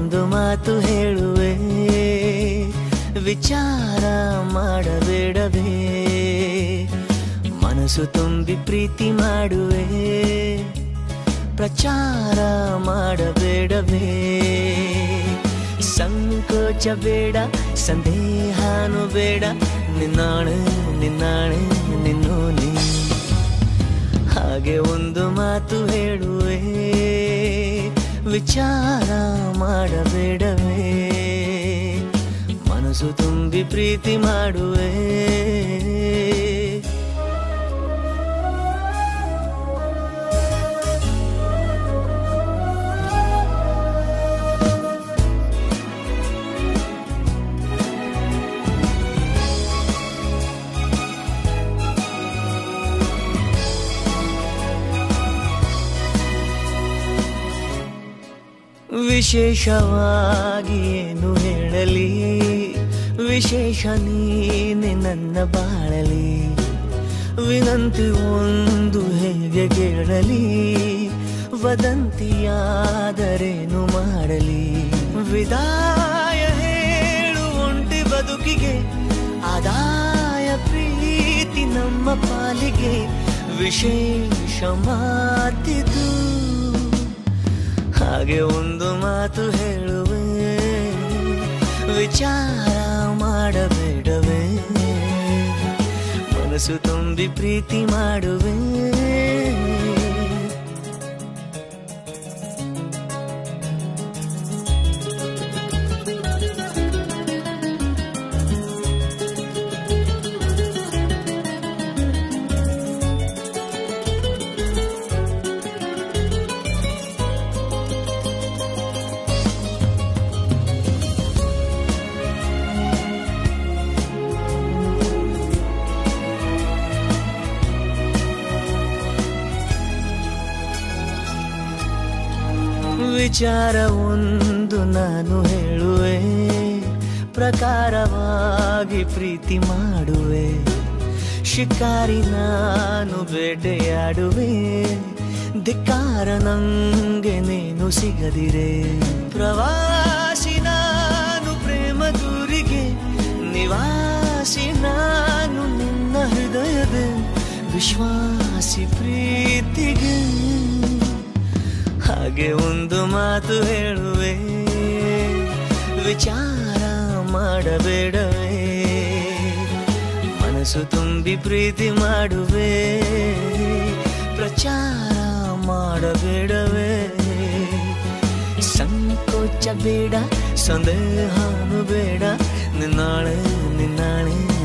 ಒಂದು ಮಾತು ಹೇಳುವೆ ವಿಚಾರ ಮಾಡಬೇಡವೇ ಮನಸ್ಸು ತುಂಬಿ ಪ್ರೀತಿ ಮಾಡುವೆ ಪ್ರಚಾರ ಮಾಡಬೇಡವೇ ಸಂಕೋಚ ಬೇಡ ಸಂದೇಹಾನು ಬೇಡ ನಿನ್ನಾಣೆ ನಿನ್ನಾಣೆ ನಿನ್ನೋನಿ ಹಾಗೆ ಒಂದು ಮಾತು ಹೇಳುವೆ ವಿಚಾರ ಮಾಡಬೇಡವೇ ಮನಸ್ಸು ತುಂಬಿ ಪ್ರೀತಿ ಮಾಡುವೆ ವಿಶೇಷವಾಗಿ ಏನು ಹೇಳಲಿ ವಿಶೇಷ ನೀನೆ ನನ್ನ ಬಾಳಲಿ ವಿನಂತಿ ಒಂದು ಹೇಗೆ ಕೇಳಲಿ ವದಂತಿಯಾದರೇನು ಮಾಡಲಿ ವಿದಾಯ ಹೇಳು ಒಂಟಿ ಬದುಕಿಗೆ ಆದಾಯ ಪ್ರೀತಿ ನಮ್ಮ ಪಾಲಿಗೆ ವಿಶೇಷ ಮಾತಿದು ಹಾಗೆ ಒಂದು ಮಾತು ಹೇಳುವೆ ವಿಚಾರ ಮಾಡಬೇಡವೇ ಮನಸ್ಸು ತುಂಬಿ ಪ್ರೀತಿ ಮಾಡುವೆ ವಿಚಾರ ಒಂದು ನಾನು ಹೇಳುವೆ ಪ್ರಕಾರವಾಗಿ ಪ್ರೀತಿ ಮಾಡುವೆ ಶಿಕಾರಿ ನಾನು ಬೇಟೆಯಾಡುವೆ ಧಿಕ್ಕಾರ ನಂಗೆ ನೀನು ಸಿಗದಿರೆ ಪ್ರವಾಸಿ ನಾನು ಪ್ರೇಮ ದೂರಿಗೆ ನಿವಾಸಿ ನಾನು ನಿನ್ನ ಹೃದಯದ ವಿಶ್ವಾಸಿ ಪ್ರೀತಿಗೆ ಹಾಗೆ ಒಂದು ಮಾತು ಹೇಳುವೆ ವಿಚಾರ ಮಾಡಬೇಡವೇ ಮನಸ್ಸು ತುಂಬಿ ಪ್ರೀತಿ ಮಾಡುವೆ ಪ್ರಚಾರ ಮಾಡಬೇಡವೇ ಸಂಕೋಚ ಬೇಡ ಸಂದೇಹಾನು ಬೇಡ ನಿನ್ನಾಳೆ ನಿನ್ನಾಳೆ